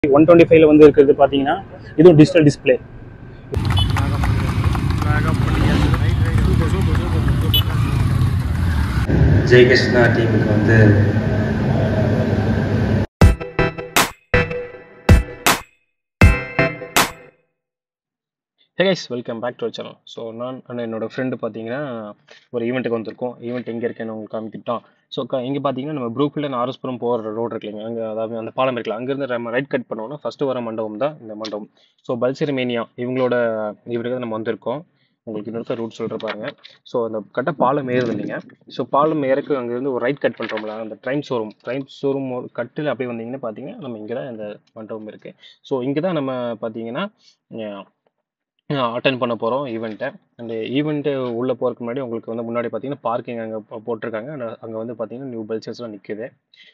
one twenty ஃபைவ்ல வந்து இருக்கிறது பார்த்தீங்கன்னா இதுவும் டிஜிட்டல் டிஸ்பிளே ஜெய் கிருஷ்ணா டீமுக்கு வந்து hey guys welcome back to channel so நான் அண்ட் என்னோட ஃப்ரெண்டு பார்த்தீங்கன்னா ஒரு ஈவெண்ட்டுக்கு வந்திருக்கோம் ஈவெண்ட் எங்கே இருக்குன்னு உங்களுக்கு காமிக்கிட்டோம் ஸோ இங்கே பார்த்தீங்கன்னா நம்ம ப்ரூஃபில்ட் ஆர்எஸ்புரம் போகிற ரோடு இருக்குல்லைங்க அங்கே அதாவது அந்த பாலம் இருக்குல்ல அங்கேருந்து நம்ம ரைட் கட் பண்ணோம்னா ஃபஸ்ட்டு வர மண்டபம் தான் இந்த மண்டபம் ஸோ பல்சரி மேனியா இவங்களோட இவருக்கு தான் நம்ம வந்திருக்கோம் உங்களுக்கு இன்னொருக்க ரூட் சொல்கிற பாருங்க ஸோ அந்த கட்ட பாலம் ஏறுது இல்லைங்க ஸோ பாலம் ஏறக்கு அங்கேருந்து ஒரு ரைட் கட் பண்ணுறோம்ல அந்த ட்ரெயின் ஷோரூம் ட்ரெயின் ஷோரூம் கட்டில் அப்படியே வந்தீங்கன்னா பார்த்தீங்கன்னா நம்ம இங்கே தான் இந்த மண்டபம் இருக்குது ஸோ இங்கே தான் நம்ம பார்த்தீங்கன்னா அட்டன் பண்ண போகிறோம் ஈவெண்ட்டை அந்த ஈவெண்ட்டு உள்ளே போகிறதுக்கு முன்னாடி உங்களுக்கு வந்து முன்னாடி பார்த்தீங்கன்னா பார்க்கிங் அங்கே போட்டிருக்காங்க அங்கே வந்து பார்த்தீங்கன்னா நியூ பல்சர்ஸ்லாம் நிற்குது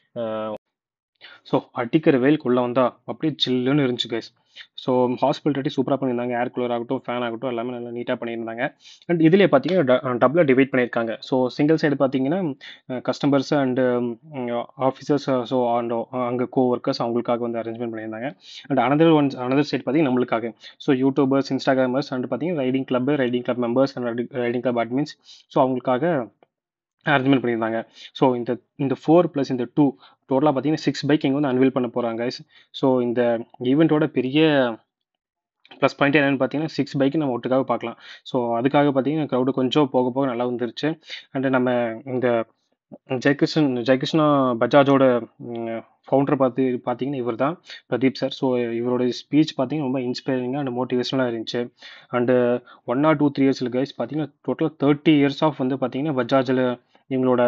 ஸோ அடிக்கிற வெயிலுக்குள்ளே வந்தால் அப்படியே சில்லுன்னு இருந்துச்சு கைஸ் ஸோ ஹாஸ்பிட்டாலிட்டி சூப்பராக பண்ணியிருந்தாங்க ஏர் கூலர் ஆகட்டும் ஃபேன் ஆகட்டும் எல்லாமே நல்லா நீட்டாக பண்ணியிருந்தாங்க அண்ட் இதுலேயே பார்த்தீங்கன்னா டபுளாக டிவைட் பண்ணியிருக்காங்க ஸோ சிங்கிள் சைடு பார்த்தீங்கன்னா customers and officers so and அங்கே கோ ஒர்க்கர்ஸ் அவங்களுக்காக வந்து அரேஞ்ச்மெண்ட் பண்ணியிருந்தாங்க and another one another side பார்த்தீங்கன்னா நம்மளுக்காக ஸோ யூடியூபர்ஸ் இன்ஸ்டாகிராமர்ஸ் அண்ட் பார்த்தீங்கன்னா riding club riding club members and riding club admins so அவங்களுக்காக அரேஞ்ச்மெண்ட் பண்ணியிருந்தாங்க ஸோ இந்த இந்த ஃபோர் ப்ளஸ் இந்த டூ டோட்டலாக பார்த்தீங்கன்னா சிக்ஸ் பைக் இங்கே வந்து அன்வீல் பண்ண போகிறாங்க ஸோ இந்த ஈவெண்ட்டோட பெரிய ப்ளஸ் பாயிண்ட் என்னென்னு பார்த்தீங்கன்னா சிக்ஸ் பைக் நம்ம ஒட்டுக்காக பார்க்கலாம் ஸோ அதுக்காக பார்த்தீங்கன்னா க்ரௌடு கொஞ்சம் போக போக நல்லா வந்துருச்சு அண்டு நம்ம இந்த ஜெயகிருஷ்ணன் ஜெயகிருஷ்ணா பஜாஜோட ஃபவுண்டர் பார்த்து பார்த்தீங்கன்னா இவர் தான் பிரதீப் சார் ஸோ இவரோட ஸ்பீச் பார்த்தீங்கன்னா ரொம்ப இன்ஸ்பைரிங்காக அண்ட் மோட்டிவேஷனலாக இருந்துச்சு and one or two three இயர்ஸில் கைஸ் பார்த்தீங்கன்னா டோட்டலாக தேர்ட்டி இயர்ஸ் ஆஃப் வந்து பார்த்தீங்கன்னா பஜாஜில் இவங்களோட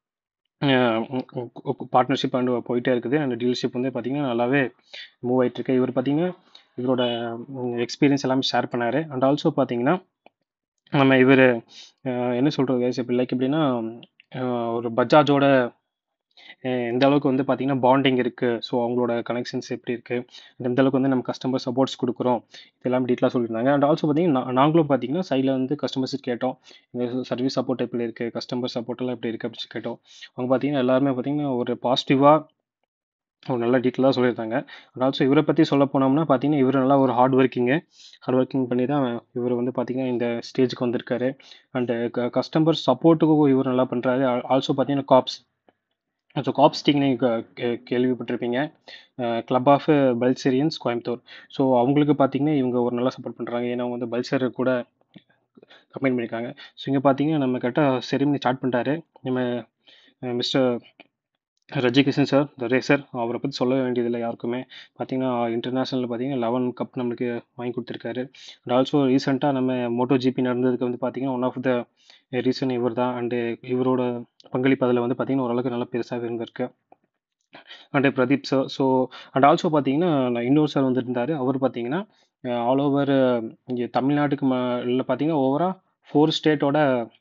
பார்ட்னர்ஷிப் அண்டு போயிட்டே இருக்குது அண்ட் டீலர்ஷிப் வந்து பார்த்தீங்கன்னா நல்லாவே மூவ் ஆகிட்டு இருக்கு இவர் பார்த்தீங்கன்னா இவரோட எக்ஸ்பீரியன்ஸ் எல்லாமே ஷேர் பண்ணார் அண்ட் ஆல்சோ பார்த்தீங்கன்னா நம்ம இவர் என்ன சொல்கிறது கைஸ் இப்போ லைக் எப்படின்னா ஒரு பஜாஜோட எந்த அளவுக்கு வந்து பார்த்தீங்கன்னா பாண்டிங் இருக்குது ஸோ அவங்களோட கனெக்ஷன்ஸ் எப்படி இருக்குது எந்த அளவுக்கு வந்து நம்ம கஸ்டமர் சப்போர்ட்ஸ் கொடுக்குறோம் இதெல்லாம் டீட்டெயிலாக சொல்லியிருந்தாங்க அண்ட் ஆல்சோ பார்த்தீங்கன்னா நாங்களும் பார்த்தீங்கன்னா சைடில் வந்து கஸ்டமர்ஸ் கேட்டோம் இந்த சர்வீஸ் சப்போர்ட் எப்படி இருக்குது கஸ்டமர் சப்போர்ட்டெல்லாம் எப்படி இருக்குது அப்படின்னு கேட்டோம் அவங்க பார்த்தீங்கன்னா எல்லாருமே பார்த்தீங்கன்னா ஒரு பாசிட்டிவாக ஒரு நல்ல டீட்டெயிலாக சொல்லியிருந்தாங்க அண்ட் ஆல்சோ இவரை பற்றி சொல்ல போனோம்னா பார்த்தீங்கன்னா இவர் நல்லா ஒரு ஹார்ட் ஒர்க்கிங்கு ஹார்ட் ஒர்க்கிங் பண்ணி தான் இவர் வந்து பார்த்தீங்கன்னா இந்த ஸ்டேஜுக்கு வந்திருக்காரு அண்டு கஸ்டமர் சப்போர்ட்டுக்கும் இவர் நல்லா பண்ணுறாரு ஆல்சோ பார்த்தீங்கன்னா காப்ஸ் ஸோ காப்ஸ் டீம் நீங்கள் கேள்விப்பட்டிருப்பீங்க club of Pulsarians Coimbatore so அவங்களுக்கு பார்த்தீங்கன்னா இவங்க ஒரு நல்லா சப்போர்ட் பண்ணுறாங்க ஏன்னா அவங்க வந்து பல்சர் கூட கம்பைன் பண்ணியிருக்காங்க ஸோ இங்கே பார்த்தீங்கன்னா நம்ம கரெக்டாக செரிமனி ஸ்டார்ட் பண்ணிட்டாரு நம்ம mister Rajikrishnan sir the racer அவரை பற்றி சொல்ல வேண்டியதில்லை யாருக்குமே பார்த்தீங்கன்னா இன்டர்நேஷ்னலில் பார்த்தீங்கன்னா லெவன் கப் நம்மளுக்கு வாங்கி கொடுத்துருக்காரு அண்ட் ஆல்சோ ரீசெண்டாக நம்ம மோட்டோ ஜிபி நடந்ததுக்கு வந்து பார்த்தீங்கன்னா ஒன் ஆஃப் த ரீசன் இவர் தான் அண்டு இவரோட பங்களிப்பு அதில் வந்து பார்த்தீங்கன்னா ஓரளவுக்கு நல்லா பெருசாக இருந்திருக்கு and Pradeep sir so and also பார்த்தீங்கன்னா இன்னொரு சார் வந்துருந்தார் அவர் பார்த்தீங்கன்னா ஆல் ஓவர் இங்கே தமிழ்நாட்டுக்கு ம இல்லை பார்த்தீங்கன்னா ஓவராக ஃபோர் ஸ்டேட்டோட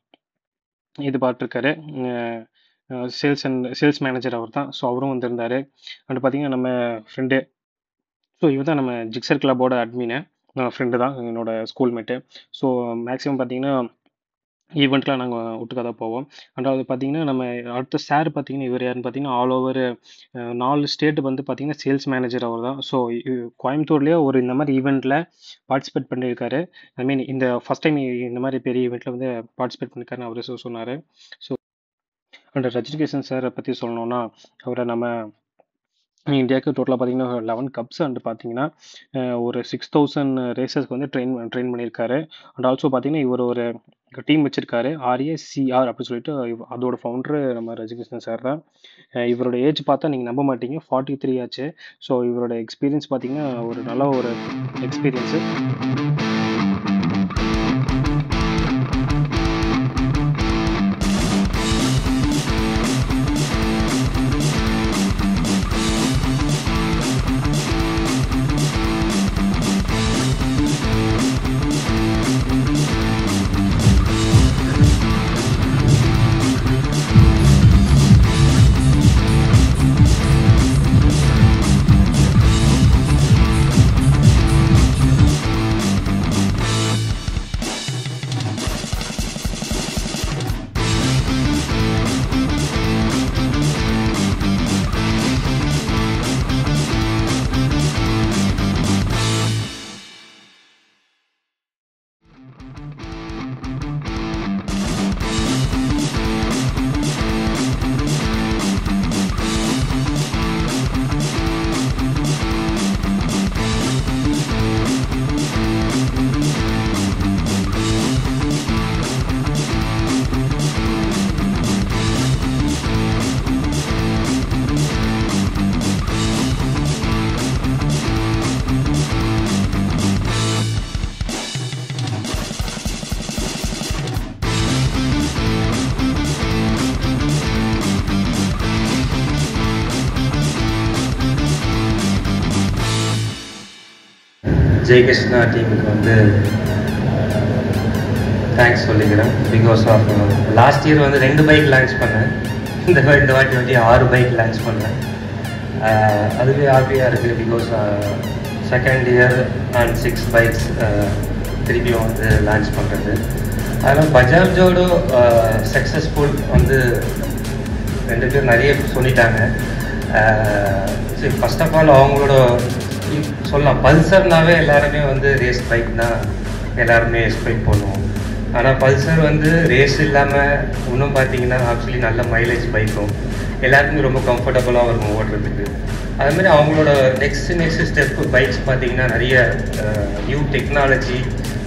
இது பார்த்துருக்காரு சேல்ஸ் அண்ட் சேல்ஸ் மேனேஜர் அவர் தான் ஸோ அவரும் வந்திருந்தார் அண்ட் பார்த்தீங்கன்னா நம்ம ஃப்ரெண்டு ஸோ இவர் தான் நம்ம ஜிக்சர் கிளப்போட அட்மினு ஃப்ரெண்டு தான் என்னோட ஸ்கூல்மேட்டு ஸோ மேக்ஸிமம் பார்த்தீங்கன்னா ஈவெண்ட்லாம் நாங்கள் ஒட்டுக்காக தான் போவோம் அண்டாவது பார்த்தீங்கன்னா நம்ம அடுத்த சார் பார்த்தீங்கன்னா இவர் யாருன்னு பார்த்தீங்கன்னா ஆல் ஓவர் நாலு ஸ்டேட் வந்து பார்த்தீங்கன்னா சேல்ஸ் மேனேஜர் அவர் தான் ஸோ கோயம்புத்தூர்லேயே ஒரு இந்த மாதிரி ஈவெண்ட்டில் பார்ட்டிசிபேட் பண்ணியிருக்காரு ஐ மீன் இந்த ஃபஸ்ட் டைம் இந்த மாதிரி பெரிய ஈவெண்ட்டில் வந்து பார்ட்டிசிபேட் பண்ணியிருக்காருன்னு அவர் சொன்னார் ஸோ அண்ட் ரஜினிகேஷன் சாரை பற்றி சொல்லணுன்னா அவரை நம்ம இந்தியாவுக்கு டோட்டலாக பார்த்தீங்கன்னா லெவன் கப்ஸ் அண்ட் பார்த்தீங்கன்னா ஒரு சிக்ஸ் தௌசண்ட் ரேசஸ்க்கு வந்து ட்ரெயின் ட்ரெயின் பண்ணியிருக்காரு அண்ட் ஆல்சோ பார்த்தீங்கன்னா இவர் ஒரு டீம் வச்சிருக்காரு ஆர்ஏசிஆர் அப்படின்னு சொல்லிட்டு அதோட ஃபவுண்டரு நம்ம ரஜிகிருஷ்ணன் சார் தான் இவரோட ஏஜ் பார்த்தா நீங்கள் நம்ப மாட்டீங்க ஃபார்ட்டி த்ரீ ஆச்சு ஸோ இவரோட எக்ஸ்பீரியன்ஸ் பார்த்தீங்கன்னா ஒரு நல்ல ஒரு எக்ஸ்பீரியன்ஸு ஜெயகிருஷ்ணா டீமுக்கு வந்து தேங்க்ஸ் சொல்லிக்கிறேன் பிகாஸ் ஆஃப் லாஸ்ட் இயர் வந்து ரெண்டு பைக் லான்ச் பண்ணேன் இந்த வா- இந்த வாட்டி வந்து ஆறு பைக் லான்ச் பண்ணேன் ஆஹ் அதுவே ஹாப்பியாக இருக்குது because second year and six bikes திருப்பியும் வந்து லான்ச் பண்ணுறது அதனால் பஜாஜோட சக்ஸஸ்ஃபுல் வந்து ரெண்டு பேர் நிறைய சொல்லிட்டாங்க சரி ஃபர்ஸ்ட் ஆஃப் ஆல் அவங்களோட இ- சொல்லலாம் பல்சர்னாவே எல்லாருமே வந்து ரேஸ் பைக் தான் எல்லாருமே எக்ஸ்பெக்ட் பண்ணுவோம் ஆனால் பல்சர் வந்து ரேஸ் இல்லாமல் இன்னும் பார்த்தீங்கன்னா ஆக்சுவலி நல்ல மைலேஜ் பைக்கும் எல்லாருக்குமே ரொம்ப கம்ஃபர்டபுளாக இருக்கும் ஓட்டுறதுக்கு அது மாதிரி அவங்களோட நெக்ஸ்ட் நெக்ஸ்ட் ஸ்டெப் பைக்ஸ் பார்த்தீங்கன்னா நிறைய new technology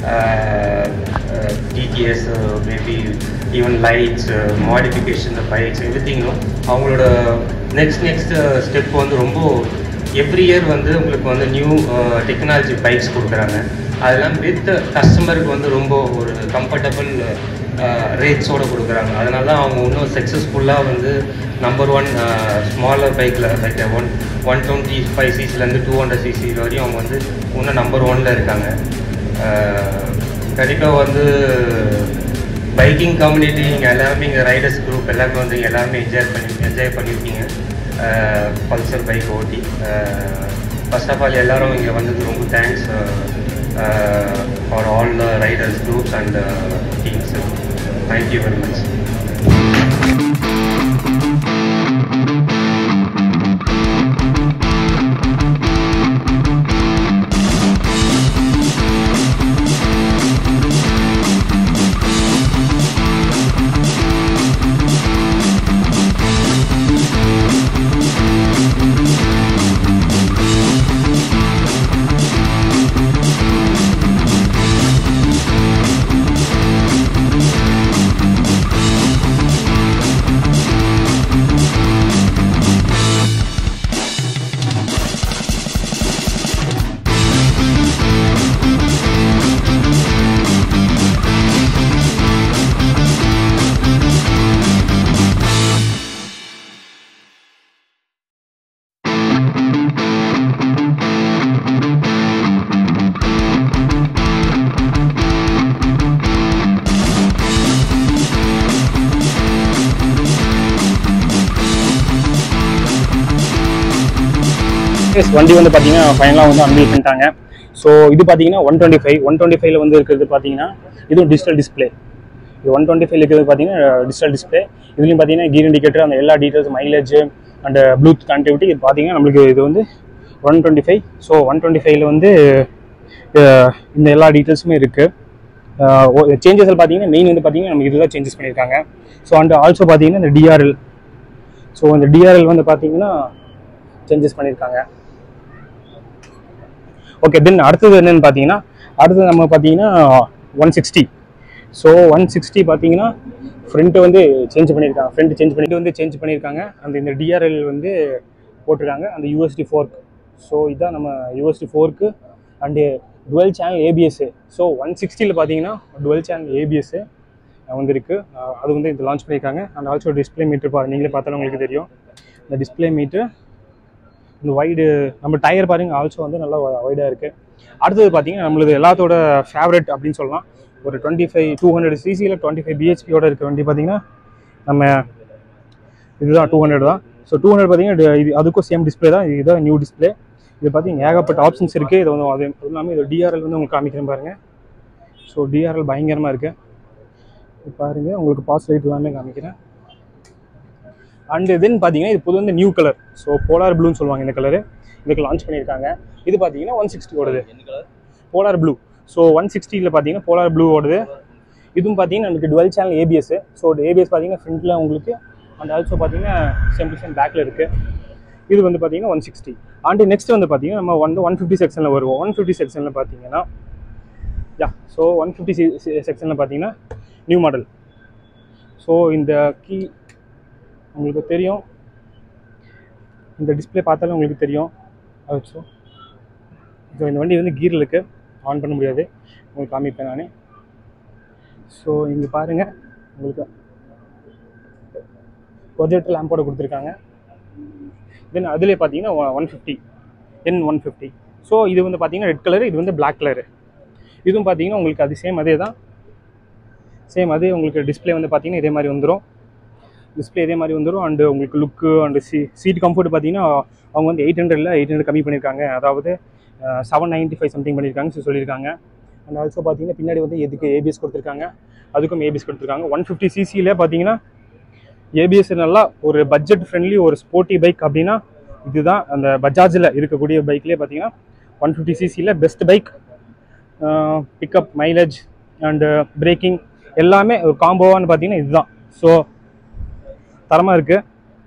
DTS maybe even lights modification bikes every திங்கும் அவங்களோட நெக்ஸ்ட் நெக்ஸ்ட் ஸ்டெப் வந்து ரொம்ப எவ்ரி இயர் வந்து உங்களுக்கு வந்து நியூ டெக்னாலஜி பைக்ஸ் கொடுக்குறாங்க அதெல்லாம் வித் கஸ்டமருக்கு வந்து ரொம்ப ஒரு கம்ஃபர்டபுள் ரேட்ஸோடு கொடுக்குறாங்க அதனால தான் அவங்க இன்னும் சக்ஸஸ்ஃபுல்லாக வந்து நம்பர் ஒன் ஸ்மாலர் பைக்கில் like one one twenty five சிசிலேருந்து டூ ஹண்ட்ரட் சிசி வரையும் அவங்க வந்து இன்னும் நம்பர் ஒனில் இருக்காங்க கண்டிப்பாக வந்து பைக்கிங் கம்யூனிட்டி இங்கே எல்லாருமே இங்கே ரைடர்ஸ் குரூப் எல்லாமே வந்து இங்க எல்லாருமே என்ஜாய் பண்ணி என்ஜாய் பண்ணியிருக்கீங்க பல்சர் பைக் ஓட்டி ஃபர்ஸ்ட் ஆஃப் ஆல் எல்லாரும் இங்கே வந்தது ரொம்ப thanks for all the riders groups and teams thank you very much yes வண்டி வந்து பார்த்தீங்கன்னா ஃபைனலாக வந்து அன்வீல் பண்ணிட்டாங்க ஸோ இது பார்த்தீங்கன்னா one twenty five one twenty ஃபைவ்ல வந்து இருக்கிறது பார்த்தீங்கன்னா இதுவும் டிஜிட்டல் டிஸ்ப்ளே இது ஒன் டுவெண்ட்டி ஃபைவ் இருக்கிறது பார்த்தீங்கன்னா டிஜிட்டல் டிஸ்ப்ளே இதுலையும் பார்த்தீங்கன்னா கீர் இண்டிகேட்டர் அந்த எல்லா details mileage and bluetooth connectivity இது பார்த்தீங்கன்னா நம்மளுக்கு இது வந்து one twenty five so one twenty ஃபைவ்ல வந்து அஹ், இந்த எல்லா டீட்டெயில்ஸுமே இருக்குது சேஞ்சஸ் பார்த்தீங்கன்னா மெயின் வந்து பார்த்தீங்கன்னா நமக்கு இதுதான் சேஞ்சஸ் பண்ணியிருக்காங்க ஸோ அண்ட் ஆல்சோ பார்த்தீங்கன்னா இந்த டிஆர்எல் ஸோ இந்த டிஆர்எல் வந்து பார்த்தீங்கன்னா சேஞ்சஸ் பண்ணியிருக்காங்க ஓகே தென் அடுத்தது என்னன்னு பார்த்தீங்கன்னா அடுத்தது நம்ம பார்த்தீங்கன்னா one sixty so one sixty பார்த்தீங்கன்னா ஃப்ரண்ட்டு வந்து சேஞ்ச் பண்ணியிருக்காங்க ஃப்ரண்ட் சேஞ்ச் பண்ணிட்டு வந்து சேஞ்ச் பண்ணியிருக்காங்க அந்த இந்த டிஆர்எல் வந்து போட்டிருக்காங்க அந்த யூஎஸ்டி ஃபோர்க் ஸோ இதான் நம்ம USD fork and dual channel ABS so one சிக்ஸ்டியில் பார்த்தீங்கன்னா டுவெல் சேனல் ஏபிஎஸ் வந்து இருக்கு அஹ் அது வந்து இது லான்ச் பண்ணியிருக்காங்க அண்ட் ஆல்சோ டிஸ்பிளே மீட்டர் பா நீங்களே பார்த்தாலும் உங்களுக்கு தெரியும் இந்த டிஸ்பிளே மீட்டர் இந்த வைடு நம்ம டயர் பாருங்க ஆல்சோ வந்து நல்லா வைடாக இருக்குது அடுத்தது பார்த்தீங்கன்னா நம்மளது எல்லாத்தோட ஃபேவரட் அப்படின்னு சொல்லலாம் ஒரு டுவெண்ட்டி ஃபைவ் டூ ஹண்ட்ரட் சிசியில் டுவெண்ட்டி ஃபைவ் பிஹெச்பியோட இருக்க வண்டி பார்த்தீங்கன்னா நம்ம இதுதான் டூ ஹண்ட்ரட் தான் ஸோ டூ ஹண்ட்ரட் பார்த்தீங்கன்னா இது அதுக்கும் சேம் டிஸ்பிளே தான் இதுதான் நியூ டிஸ்பிளே இது பார்த்தீங்கன்னா ஏகப்பட்ட ஆப்ஷன்ஸ் இருக்குது இது வந்து அது அதுவும் இல்லாமல் இது டிஆர்எல் வந்து உங்களுக்கு காமிக்கிறேன் பாருங்கள் ஸோ டிஆர்எல் பயங்கரமாக இருக்குது இது பாருங்க உங்களுக்கு பாஸ் லைட் எல்லாமே காமிக்கிறேன் அண்ட் தென் பார்த்தீங்கன்னா இது புது வந்து நியூ கலர் ஸோ போலார் ப்ளூன்னு சொல்லுவாங்க இந்த கலரு இதுக்கு லான்ச் பண்ணியிருக்காங்க இது பார்த்தீங்கன்னா ஒன் சிக்ஸ்டி ஓடுது போலார் ப்ளூ ஸோ ஒன் சிக்ஸ்டியில் பார்த்தீங்கன்னா போலார் ப்ளூ ஓடுது இதுவும் பார்த்தீங்கன்னா நமக்கு dual channel ABS so ABS பார்த்தீங்கன்னா ஃப்ரண்ட்டில் உங்களுக்கு அண்ட் ஆல்சோ பார்த்தீங்கன்னா சேம் டிசைன் பேக்கில் இருக்குது இது வந்து பார்த்தீங்கன்னா ஒன் சிக்ஸ்டி அண்ட் நெக்ஸ்ட் வந்து பார்த்தீங்கன்னா நம்ம வந்து ஒன் ஃபிஃப்டி செக்ஷனில் வருவோம் ஒன் ஃபிஃப்டி செக்ஷனில் பார்த்தீங்கன்னா யா ஸோ ஒன் ஃபிஃப்டி செக்ஷனில் பார்த்தீங்கன்னா நியூ மாடல் ஸோ இந்த கீ உங்களுக்கு தெரியும் இந்த டிஸ்ப்ளே பார்த்தாலும் உங்களுக்கு தெரியும் ஸோ ஸோ இந்த வண்டி வந்து கீரில் இருக்குது ஆன் பண்ண முடியாது உங்களுக்கு காமிப்பேன் நான் ஸோ இங்கே பாருங்கள் உங்களுக்கு ப்ரொஜெக்ட் லேம்போட கொடுத்துருக்காங்க தென் அதிலே பார்த்தீங்கன்னா one fifty N one fifty so இது வந்து பார்த்தீங்கன்னா ரெட் கலர் இது வந்து பிளாக் கலரு இதுவும் பார்த்தீங்கன்னா உங்களுக்கு அது சேம் அதே தான் சேம் அதே உங்களுக்கு டிஸ்ப்ளே வந்து பார்த்தீங்கன்னா இதே மாதிரி வந்துடும் டிஸ்ப்ளே இதே மாதிரி வந்துடும் அண்டு உங்களுக்கு லுக்கு அண்டு சீ சீட் கம்ஃபர்ட் பார்த்தீங்கன்னா அவங்க வந்து எயிட் ஹண்ட்ரடில் எயிட் ஹண்ட்ரட் கம்மி பண்ணியிருக்காங்க அதாவது செவன் நைன்ட்டி ஃபைவ் சம்திங் பண்ணியிருக்காங்க so சொல்லியிருக்காங்க அண்ட் ஆல்சோ பார்த்தீங்கன்னா பின்னாடி வந்து எதுக்கு ஏபிஎஸ் கொடுத்துருக்காங்க அதுக்கும் ஏபிஎஸ் கொடுத்துருக்காங்க ஒன் ஃபிஃப்டி சிசியில் பார்த்தீங்கன்னா ஏபிஎஸ் நல்லா ஒரு பட்ஜெட் ஃப்ரெண்ட்லி ஒரு ஸ்போர்ட்டி பைக் அப்படின்னா இதுதான் அந்த பஜாஜில் இருக்கக்கூடிய பைக்லேயே பார்த்தீங்கன்னா ஒன் ஃபிஃப்டி சிசியில் best bike pickup mileage and braking எல்லாமே ஒரு காம்போவான்னு பார்த்தீங்கன்னா இதுதான் ஸோ தரமாக இருக்குது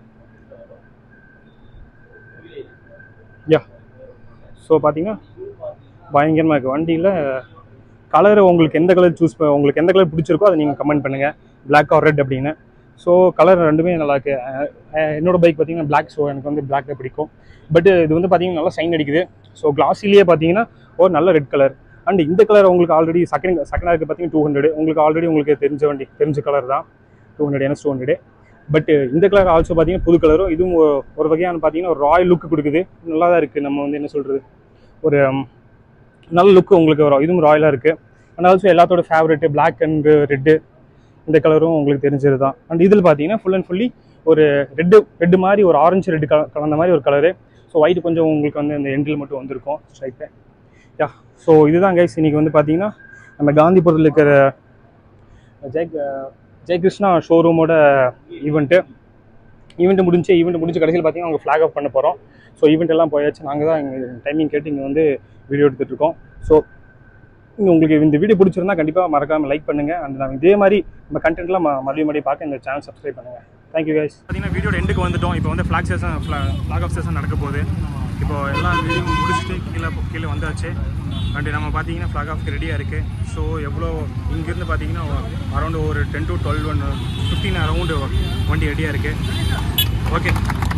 யா ஸோ பார்த்தீங்கன்னா பயங்கரமாக இருக்குது வண்டியில் கலர் உங்களுக்கு எந்த கலர் சூஸ் உங்களுக்கு எந்த கலர் பிடிச்சிருக்கோ அதை நீங்கள் கமெண்ட் பண்ணுங்கள் பிளாக் ஆர் ரெட் அப்படின்னு ஸோ கலர் ரெண்டுமே நல்லா இருக்கு அஹ் அஹ் என்னோட பைக் பார்த்தீங்கன்னா பிளாக் ஸோ எனக்கு வந்து பிளாக் பிடிக்கும் பட் இது வந்து பார்த்தீங்கன்னா நல்லா சைன் அடிக்குது ஸோ கிளாஸிலேயே பார்த்தீங்கன்னா ஒரு நல்ல ரெட் கலர் அண்ட் இந்த கலர் உங்களுக்கு ஆல்ரெடி செகண்ட் செகண்ட் இருக்குது பார்த்தீங்கன்னா டூ ஹண்ட்ரட் உங்களுக்கு ஆல்ரெடி உங்களுக்கு தெரிஞ்ச வண்டி தெரிஞ்ச கலர் தான் two hundred NS two hundred but இந்த கலர் ஆல்சோ பார்த்தீங்கன்னா புது கலரும் இதுவும் ஒ- ஒரு வகையான பார்த்தீங்கன்னா ஒரு ராயல் லுக் கொடுக்குது நல்லா தான் இருக்குது நம்ம வந்து என்ன சொல்கிறது ஒரு ம், நல்ல லுக் உங்களுக்கு வரும் இதுவும் ராயலாக இருக்குது அண்ட் ஆல்சோ எல்லாத்தோட ஃபேவரெட்டு Black அண்ட் ரெட்டு இந்த கலரும் உங்களுக்கு தெரிஞ்சது தான் அண்ட் இதில் பார்த்தீங்கன்னா ஃபுல் அண்ட் ஃபுல்லி ஒரு ரெட்டு ரெட்டு மாதிரி ஒரு ஆரஞ்சு ரெட்டு கல கலந்த மாதிரி ஒரு கலரு ஸோ ஒயிட் கொஞ்சம் உங்களுக்கு வந்து இந்த எண்டில் மட்டும் வந்திருக்கும் ஸ்ட்ரைட்டு யா ஸோ இதுதான் கைஸ் இன்னைக்கு வந்து பார்த்தீங்கன்னா நம்ம காந்திபுரத்தில் இருக்கிற ஜெய் ஜெயகிருஷ்ணா ஷோரூமோட ஈவெண்ட்டு ஈவெண்ட் முடிஞ்சு ஈவெண்ட் முடிஞ்சு கடைசியில் பார்த்தீங்கன்னா அவங்க ஃப்ளாக் ஆஃப் பண்ண போகிறோம் ஸோ ஈவெண்ட் எல்லாம் போயாச்சு நாங்கள் தான் இங்கே டைமிங் கேட்டு இங்கே வந்து வீடியோ எடுத்துகிட்டு இருக்கோம் ஸோ இங்கே உங்களுக்கு இந்த வீடியோ பிடிச்சிருந்தா கண்டிப்பாக மறக்காமல் லைக் பண்ணுங்கள் அண்ட் நான் இதே மாதிரி நம்ம கண்டென்ட்லாம் மறுபடியும் மறுபடியும் பார்க்க இந்த சேனல் சப்ஸ்கிரைப் பண்ணுங்கள் தேங்க்யூ கைஸ் பார்த்தீங்கன்னா வீடியோட எண்டுக்கு வந்துட்டோம் இப்போ வந்து flag session flag off session நடக்க போகுது இப்போ எல்லா வீடியோ முடிச்சுட்டு கீழே கீழே வந்தாச்சு அண்ட் நம்ம பார்த்தீங்கன்னா ஃப்ளாக் ஆஃப்க்கு ரெடியாக இருக்குது ஸோ எவ்வளோ இங்கேருந்து பார்த்தீங்கன்னா அரௌண்ட் ஒரு ten to twelve one fifteen around வண்டி ரெடியாக இருக்குது ஓகே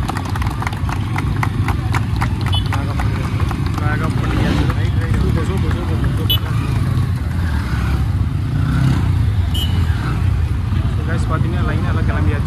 ஃப்ளாக் ஆஃப் பண்ணியாச்சு super super super super so guys பார்த்தீங்கன்னா லைனாக எல்லாம் கிளம்பியாச்சு